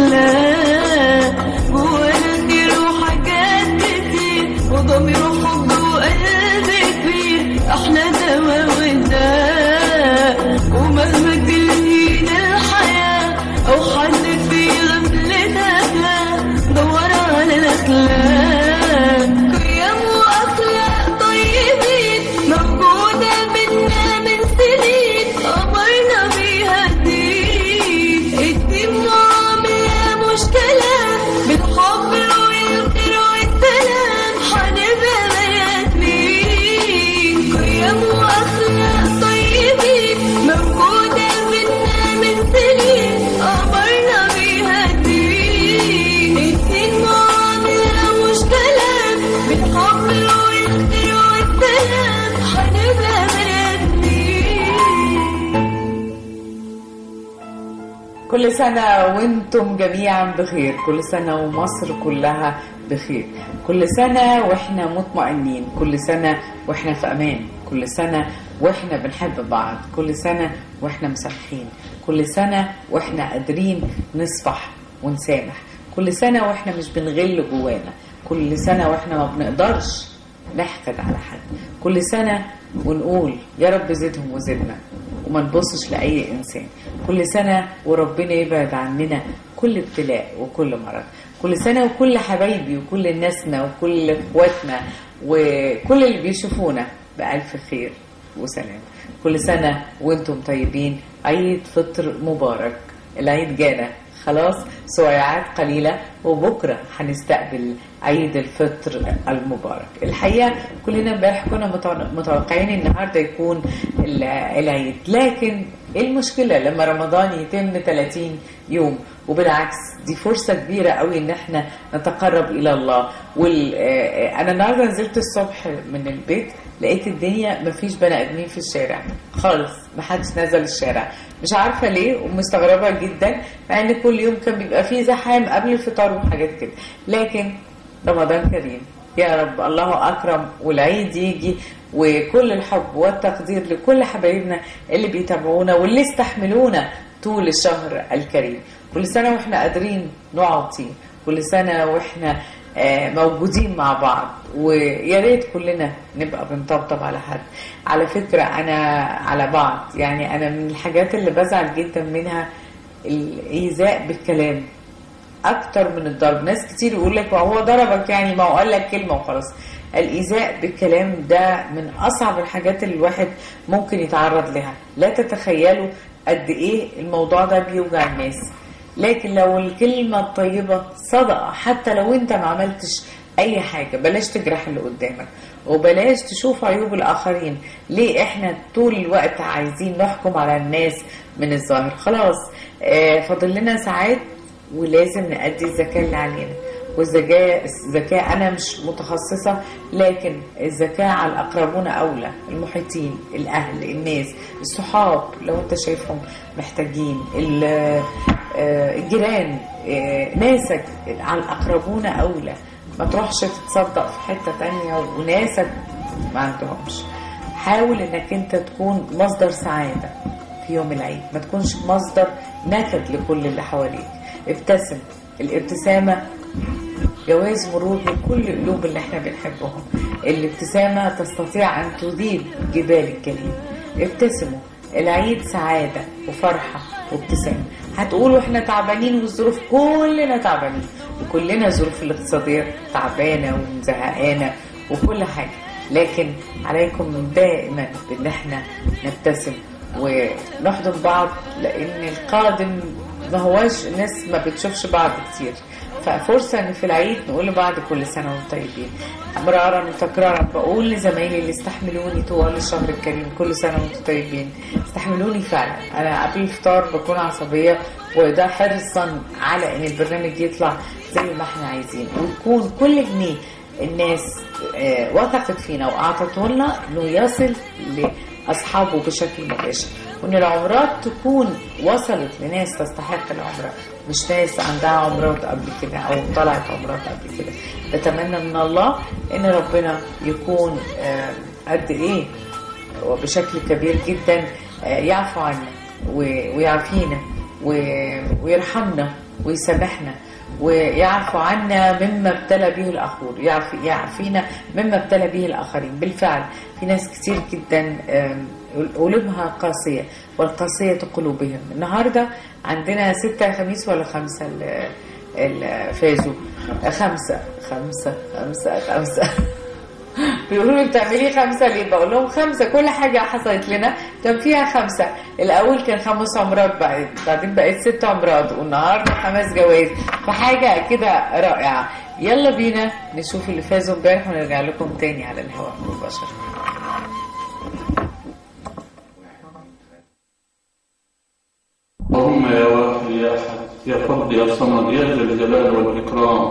نخلق جوانا خير وحاجات كتير وضمير وحب وقلب كبير احنا دوا والداء ومهما تلهينا الحياة أو حد في غفلتها دور على الأخلاق قيم وأخلاق طيبين موجودة بينا من سنين أمرنا بيها الدين الدين معاملة مش كلام بالحب والخير والسلام هنبقى بني آدمين قيم وأخلاق طيبين موجودة بينا من سنين أمرنا بيها الدين الدين معاملة مش كلام بالحب والخير والسلام هنبقى بني آدمين كل سنة وانتم جميعا بخير كل سنة ومصر كلها بخير كل سنة واحنا مطمئنين كل سنة واحنا في امان كل سنة واحنا بنحب بعض كل سنة واحنا مسامحين كل سنة واحنا قادرين نصفح ونسامح كل سنة واحنا مش بنغل جوانا كل سنة واحنا ما بنقدرش نحقد على حد كل سنة ونقول يا رب زدهم وزدنا وما نبصش لأي إنسان كل سنة وربنا يبعد عننا كل ابتلاء وكل مرض كل سنة وكل حبايبي وكل ناسنا وكل اخواتنا وكل اللي بيشوفونا بألف خير وسلام كل سنة وانتم طيبين عيد فطر مبارك العيد جانا خلاص سويعات قليلة وبكرة هنستقبل عيد الفطر المبارك الحقيقة كلنا امبارح كنا متوقع- متوقعين النهاردة يكون ال- العيد لكن ايه المشكلة لما رمضان يتم 30 يوم وبالعكس دي فرصة كبيرة قوي ان احنا نتقرب الى الله وال... آه، انا النهارده نزلت الصبح من البيت لقيت الدنيا مفيش بني ادمين في الشارع خالص محدش نزل الشارع مش عارفه ليه ومستغربه جدا مع ان كل يوم كان بيبقى فيه زحام قبل الفطار وحاجات كده لكن رمضان كريم يا رب الله اكرم والعيد يجي وكل الحب والتقدير لكل حبايبنا اللي بيتابعونا واللي استحملونا طول الشهر الكريم كل سنه واحنا قادرين نعطي كل سنه واحنا آه، موجودين مع بعض ويا ريت كلنا نبقى بنطبطب على حد على فكره انا على بعض يعني انا من الحاجات اللي بزعل جدا منها الايذاء بالكلام اكتر من الضرب ناس كتير يقول لك ما هو ضربك يعني ما هو قال لك كلمه وخلاص الايذاء بالكلام ده من اصعب الحاجات اللي الواحد ممكن يتعرض لها لا تتخيلوا قد ايه الموضوع ده بيوجع الناس لكن لو الكلمه الطيبه صدقه حتى لو انت ما عملتش اي حاجه بلاش تجرح اللي قدامك وبلاش تشوف عيوب الاخرين ليه احنا طول الوقت عايزين نحكم على الناس من الظاهر خلاص آه فاضل لنا ساعات ولازم نأدي الزكاة اللي علينا والزكاة الزكاة أنا مش متخصصة لكن الزكاة على الأقربون أولى المحيطين الأهل الناس الصحاب لو أنت شايفهم محتاجين ال- آه، الجيران آه، ناسك على الأقربون أولى ما تروحش تتصدق في حتة تانية وناسك ما عندهمش حاول انك انت تكون مصدر سعادة في يوم العيد ما تكونش مصدر نكد لكل اللي حواليك ابتسم الابتسامة جواز مرور لكل قلوب اللي احنا بنحبهم الابتسامة تستطيع ان تذيب جبال الجليد ابتسموا العيد سعادة وفرحة وابتسامة هتقولوا احنا تعبانين والظروف كلنا تعبانين وكلنا الظروف الاقتصادية تعبانة ومزهقانة وكل حاجة لكن عليكم دائما بان احنا نبتسم ونحضن بعض لان القادم ما هواش الناس ما بتشوفش بعض كتير ففرصة ان في العيد نقول لبعض كل سنة وانتم طيبين مرارا وتكرارا بقول لزمايلي اللي استحملوني طوال الشهر الكريم كل سنة وانتم طيبين استحملوني فعلا انا قبل الفطار بكون عصبية وده حرصا على ان البرنامج يطلع زي ما احنا عايزين ويكون كل جنيه الناس آه، وثقت فينا واعطته لنا انه يصل لاصحابه بشكل مباشر وان العمرات تكون وصلت لناس تستحق العمره مش ناس عندها عمرات قبل كده او طلعت عمرات قبل كده بتمنى من الله ان ربنا يكون آه، قد ايه وبشكل كبير جدا آه، يعفو عنا و- ويعافينا و- ويرحمنا ويسامحنا ويعفو عنا مما ابتلى به الاخر يعف يعفينا مما ابتلى به الاخرين بالفعل في ناس كتير جدا آم، قلوبها قاسيه والقاسيه قلوبهم النهارده عندنا ستة خميس ولا خمسة اللي اللي فازوا خمسة خمسة خمسة خمسة بيقولوا لي بتعملي خمسة ليه بقول لهم خمسة كل حاجة حصلت لنا كان فيها خمسة الأول كان خمس عمرات بعد بعدين بقت ست عمرات والنهاردة خمس جواز فحاجة كده رائعة يلا بينا نشوف اللي فازوا امبارح ونرجع لكم تاني على الهواء مباشرة اللهم يا واحد يا احد يا فرد يا صمد يا ذا الجلال والاكرام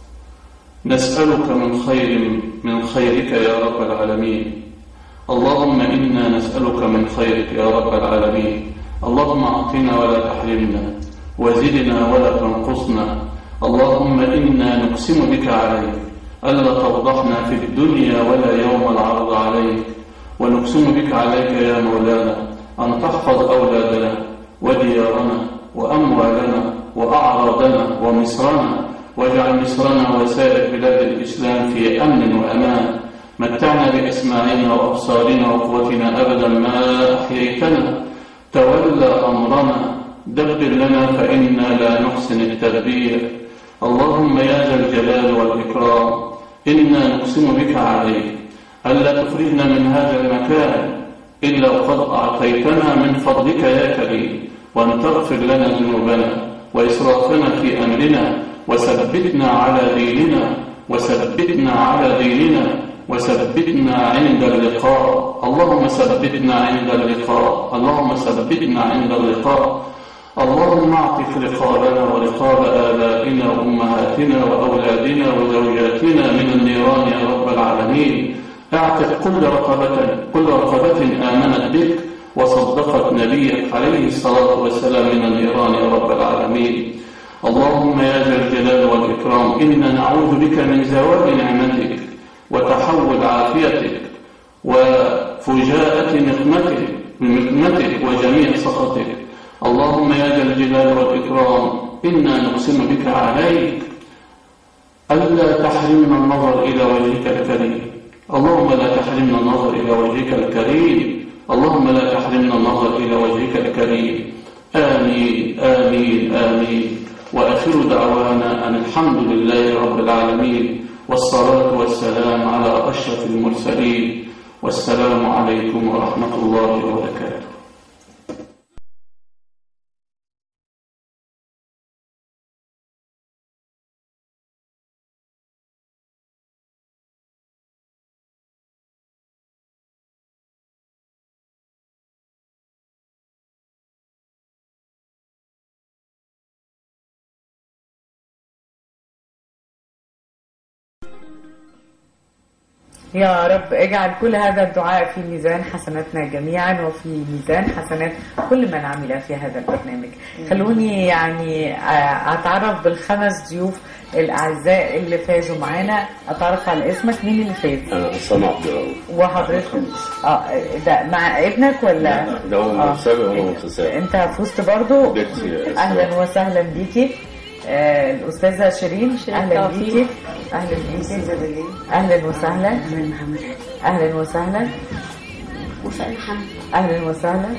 نسالك من خير من خيرك يا رب العالمين اللهم انا نسالك من خيرك يا رب العالمين اللهم اعطنا ولا تحرمنا وزدنا ولا تنقصنا اللهم انا نقسم بك عليك الا تفضحنا في الدنيا ولا يوم العرض عليك ونقسم بك عليك يا مولانا أن تحفظ أولادنا وديارنا وأموالنا وأعراضنا ومصرنا واجعل مصرنا وسائر بلاد الإسلام في أمن وأمان متعنا بأسماعنا وأبصارنا وقوتنا أبدا ما أحييتنا تولى أمرنا دبر لنا فإنا لا نحسن التدبير اللهم يا ذا الجلال والإكرام إنا نقسم بك عليك ألا تخرجنا من هذا المكان إلا وقد أعطيتنا من فضلك يا كريم وأن تغفر لنا ذنوبنا وإسرافنا في أمرنا وثبتنا على ديننا وثبتنا على ديننا وثبتنا عند اللقاء اللهم ثبتنا عند اللقاء اللهم ثبتنا عند اللقاء اللهم اعطف رقابنا ورقاب آبائنا وأمهاتنا وأولادنا وزوجاتنا من النيران يا رب العالمين اعتق كل رقبة كل رقبة آمنت بك وصدقت نبيك عليه الصلاة والسلام من النيران يا رب العالمين اللهم يا ذا الجلال والإكرام إنا نعوذ بك من زوال نعمتك وتحول عافيتك وفجاءة نقمتك نقمتك وجميع سخطك اللهم يا ذا الجلال والإكرام إنا نقسم بك عليك ألا تحرمنا النظر إلى وجهك الكريم اللهم لا تحرمنا النظر إلى وجهك الكريم اللهم لا تحرمنا النظر إلى وجهك الكريم آمين آمين آمين وآخر دعوانا أن الحمد لله رب العالمين والصلاة والسلام على أشرف المرسلين والسلام عليكم ورحمة الله وبركاته يا رب اجعل كل هذا الدعاء في ميزان حسناتنا جميعا وفي ميزان حسنات كل من عمل في هذا البرنامج خلوني يعني آه، اتعرف بالخمس ضيوف الاعزاء اللي فازوا معانا اتعرف على اسمك مين اللي فاز انا حسام عبد الرؤوف وحضرتك اه ده مع ابنك ولا لا، ده هو آه. متسابق وأنا متسابق. انت فزت برضو بنتي اهلا وسهلا بيكي آه الاستاذه شيرين اهلا توفيق. بيكي اهلا بيكي اهلا وسهلا اهلا وسهلا وفاء محمد اهلا وسهلا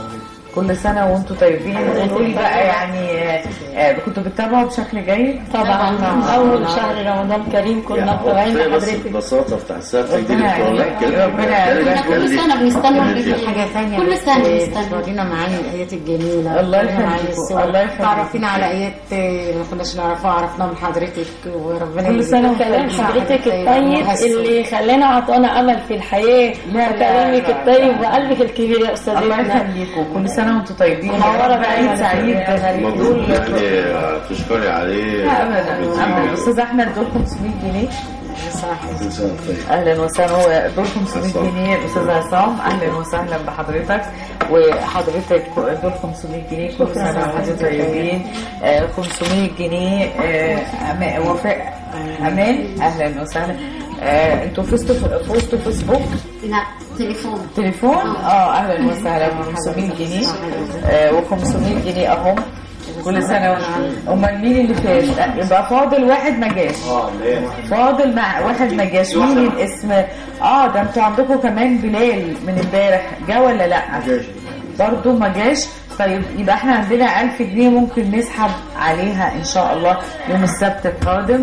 كل سنه وانتم طيبين قولوا لي بقى يعني آه، آه، كنتوا بتتابعوا بشكل جيد طبعا من اول شهر رمضان كريم كنا متابعين بس لحضرتك ببساطه بتاع الساعه تيجي ربنا لك والله يعينك. كده ربنا يعينك. احنا كل سنه بنستنى كل منك شيء. حاجه ثانيه كل سنة بنستنى تورينا معاني الايات الجميله الله تورينا معاني يخليكم. الصور. الله يخليكم. تعرفينا على ايات آه، ما كناش نعرفها عرفناها من حضرتك وربنا كل سنة يجزيك وانتم خير. حضرتك خير الطيب وحسن. اللي خلانا عطانا امل في الحياه لا، لا، وكلامك لا، الطيب لا. وقلبك الكبير يا استاذ الله ابنة. يخليكم كل سنه وانتم طيبين منورة يا رب عيد دايماً. سعيد مبروك دول يعني تشكري عليه لا ابدا بتيجي. ابدا استاذ احمد دول 500 جنيه صح كل سنة طيب. اهلا وسهلا هو دول 500 عصام. جنيه الاستاذ عصام اهلا وسهلا بحضرتك وحضرتك دول 500 جنيه كل سنه وانتم طيبين آه، 500 جنيه آه، أما- وفاء امان اهلا وسهلا آه، انتوا فزتوا في- فزتوا فيسبوك لا تليفون تليفون اه اهلا وسهلا 500 جنيه و500 جنيه اهم كل سنه وانت امال مين اللي فات لا، يبقى فاضل واحد ما جاش اه ليه؟ فاضل مع واحد ما جاش مين الاسم اه ده انتوا عندكم كمان بلال من امبارح جه ولا لا برضه ما جاش طيب يبقى احنا عندنا 1000 جنيه ممكن نسحب عليها ان شاء الله يوم السبت القادم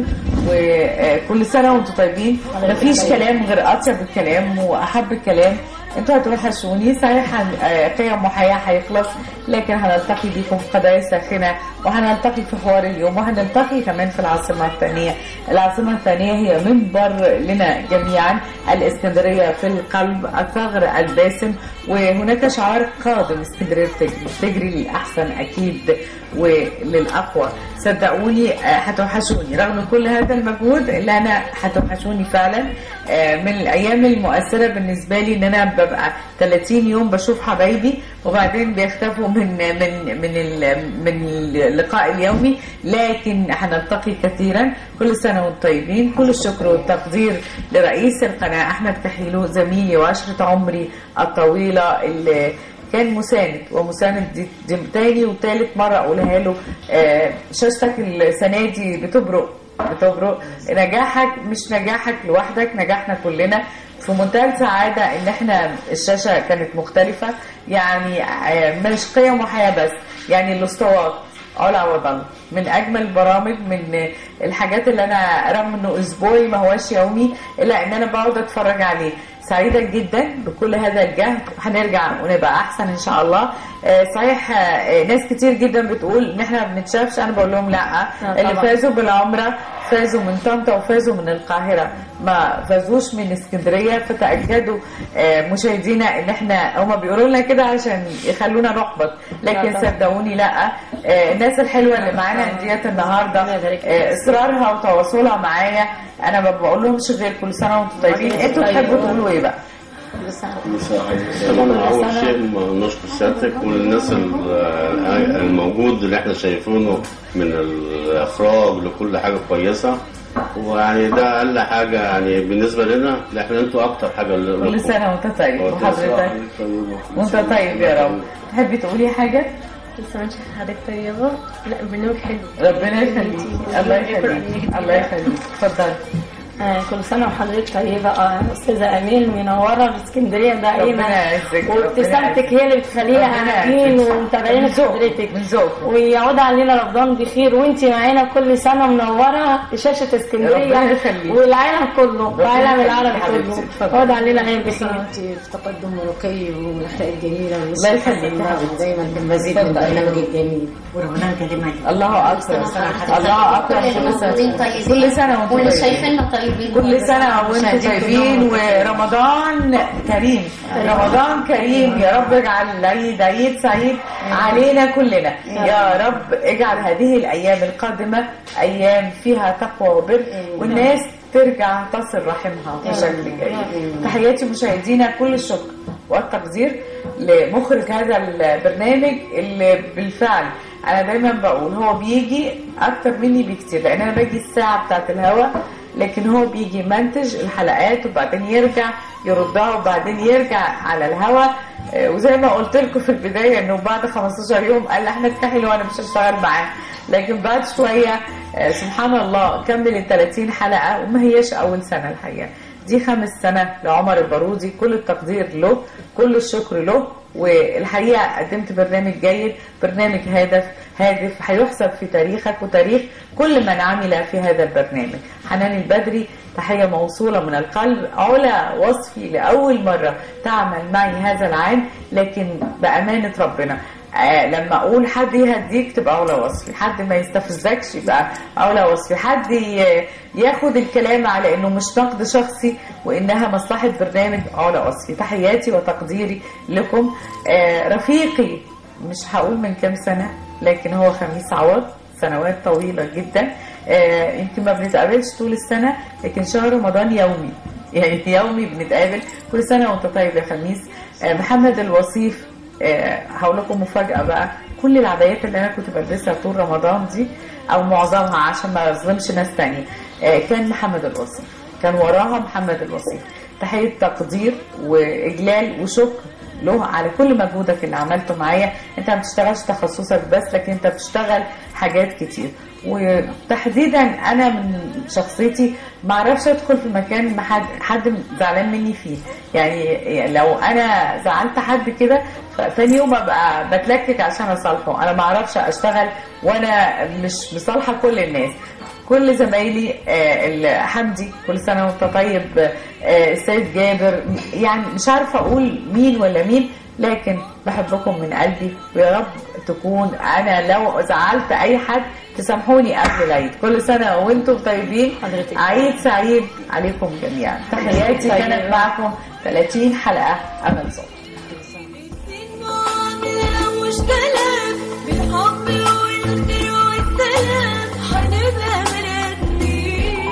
وكل سنه وانتم طيبين مفيش كلام غير اطيب الكلام واحب الكلام انتوا هتوحشوني صحيح هن- آه، قيم وحياه هيخلص لكن هنلتقي بيكم في قضايا ساخنه وهنلتقي في حوار اليوم وهنلتقي كمان في العاصمه الثانيه العاصمه الثانيه هي منبر لنا جميعا الاسكندريه في القلب الثغر الباسم وهناك شعار قادم اسكندريه بتجري بتجري للاحسن اكيد وللاقوى صدقوني آه، هتوحشوني رغم كل هذا المجهود اللي انا هتوحشوني فعلا آه، من الايام المؤثره بالنسبه لي ان انا ببقى 30 يوم بشوف حبايبي وبعدين بيختفوا من من من ال- من اللقاء اليومي لكن هنلتقي كثيرا كل سنه وانتم طيبين كل الشكر والتقدير لرئيس القناه احمد كحيلو زميلي وعشره عمري الطويله اللي كان مساند ومساند دي, دي تاني وتالت مرة أقولها له آه، شاشتك السنة دي بتبرق بتبرق نجاحك مش نجاحك لوحدك نجاحنا كلنا في منتهى السعادة إن إحنا الشاشة كانت مختلفة يعني آه، مش قيم وحياة بس يعني الاسطوات علا وضل من اجمل البرامج من الحاجات اللي انا رغم انه اسبوعي ما هوش يومي الا ان انا بقعد اتفرج عليه سعيده جدا بكل هذا الجهد هنرجع ونبقى احسن ان شاء الله آه، صحيح آه، ناس كتير جدا بتقول ان احنا ما بنتشافش انا بقول لهم لا اللي طبعا. فازوا بالعمره فازوا من طنطا وفازوا من القاهره ما فازوش من اسكندريه فتاكدوا آه، مشاهدينا ان احنا هما بيقولوا لنا كده عشان يخلونا نحبط لكن لا طبعا. صدقوني لا آه، الناس الحلوه اللي معانا ديت النهارده ربنا يبارك فيك. آه، اصرارها وتواصلها معايا انا ما بقول لهمش غير كل سنه وانتم طيبين انتوا تحبوا تقولوا ايه بقى طبعا اول شيء نشكر سيادتك والناس ال- الموجود اللي احنا شايفينه من الاخراج لكل حاجه كويسه ويعني ده اقل حاجه يعني بالنسبه لنا احنا انتوا اكتر حاجه كل لكم. سنه وانت طيب وحضرتك وانت طيب يا رب تحبي تقولي حاجه لسه ما شايف حضرتك طيبة لا البرنامج حلو ربنا يخليك الله يخليك الله يخليك اتفضلي آه كل سنة وحضرتك طيبة آه أستاذة أمين منورة في اسكندرية دائما ربنا يعزك، وابتسامتك ربنا هي اللي بتخلينا ربنا قاعدين يعزك. ومتابعين من ذوق، حضرتك من ذوق. ويعود علينا رمضان بخير وانت معانا كل سنة منورة في شاشة ربنا اسكندرية يخليك. والعالم كله والعالم يخليك العربي حبيبتي، كله اتفضل. يعود علينا أيام بخير انت في تقدم رقي والاخلاق الجميله الله يخليك يا الله حبيبتي. دايما بالمزيد من اتفضل. البرنامج الجميل ورمضان كريم عليك الله اكبر الله اكبر كل سنه كل سنه وانتم واللي طيبين شايفيننا طيبين كل سنة وانتم مشاهدين طيبين كلهم ورمضان كريم رمضان كريم يا رب اجعل العيد عيد سعيد علينا كلنا يا رب اجعل هذه الأيام القادمة أيام فيها تقوى وبر والناس ترجع تصل رحمها بشكل جيد تحياتي مشاهدينا كل الشكر والتقدير لمخرج هذا البرنامج اللي بالفعل انا دايما بقول هو بيجي اكتر مني بكتير لان انا باجي الساعه بتاعت الهوا لكن هو بيجي منتج الحلقات وبعدين يرجع يردها وبعدين يرجع على الهوا آه، وزي ما قلت لكم في البدايه انه بعد 15 يوم قال احمد كحل وانا مش هشتغل معاه لكن بعد شويه آه، سبحان الله كمل ال 30 حلقه وما هياش اول سنه الحقيقه دي خامس سنة لعمر البارودي كل التقدير له كل الشكر له والحقيقة قدمت برنامج جيد برنامج هادف هادف هيحسب في تاريخك وتاريخ كل من عمل في هذا البرنامج حنان البدري تحية موصولة من القلب علا وصفي لأول مرة تعمل معي هذا العام لكن بأمانة ربنا آه لما اقول حد يهديك تبقى علا وصفي حد ما يستفزكش يبقى علا وصفي حد ي- ياخد الكلام على انه مش نقد شخصي وانها مصلحه برنامج علا وصفي تحياتي وتقديري لكم آه رفيقي مش هقول من كام سنه لكن هو خميس عوض سنوات طويله جدا آه يمكن ما بنتقابلش طول السنه لكن شهر رمضان يومي يعني يومي بنتقابل كل سنه وانت طيب يا خميس آه محمد الوصيف آه، هقول لكم مفاجأة بقى كل العبايات اللي أنا كنت بلبسها طول رمضان دي أو معظمها عشان ما أظلمش ناس تانية آه، كان محمد الوصيف كان وراها محمد الوصيف تحية تقدير وإجلال وشكر له على كل مجهودك اللي عملته معايا انت ما بتشتغلش تخصصك بس لكن انت بتشتغل حاجات كتير وتحديدا انا من شخصيتي ما اعرفش ادخل في مكان ما حد حد زعلان مني فيه يعني لو انا زعلت حد كده ثاني يوم ابقى بتلكك عشان اصالحه انا ما اعرفش اشتغل وانا مش مصالحه كل الناس كل زمايلي آه، ال- حمدي كل سنه وانت طيب آه، السيد جابر يعني مش عارفه اقول مين ولا مين لكن بحبكم من قلبي ويا رب تكون انا لو زعلت اي حد تسامحوني قبل العيد كل سنه وانتم طيبين حضرتك. عيد سعيد عليكم جميعا تحياتي طيب. كانت معكم 30 حلقه امل صوت معاملة مش كلام بالحب والخير والسلام هنبقى بني آدمين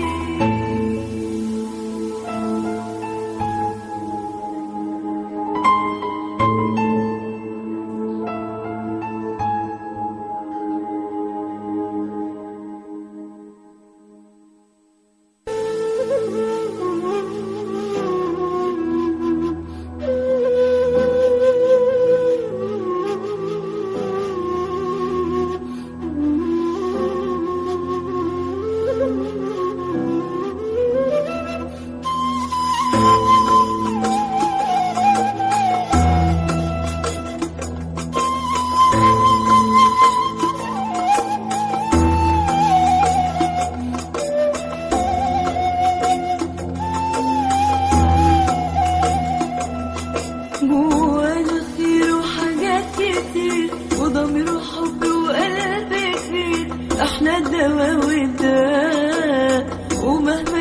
جوانا خير وحاجات كتير وضمير وحب وقلب كبير احنا الدواء والداء ومهما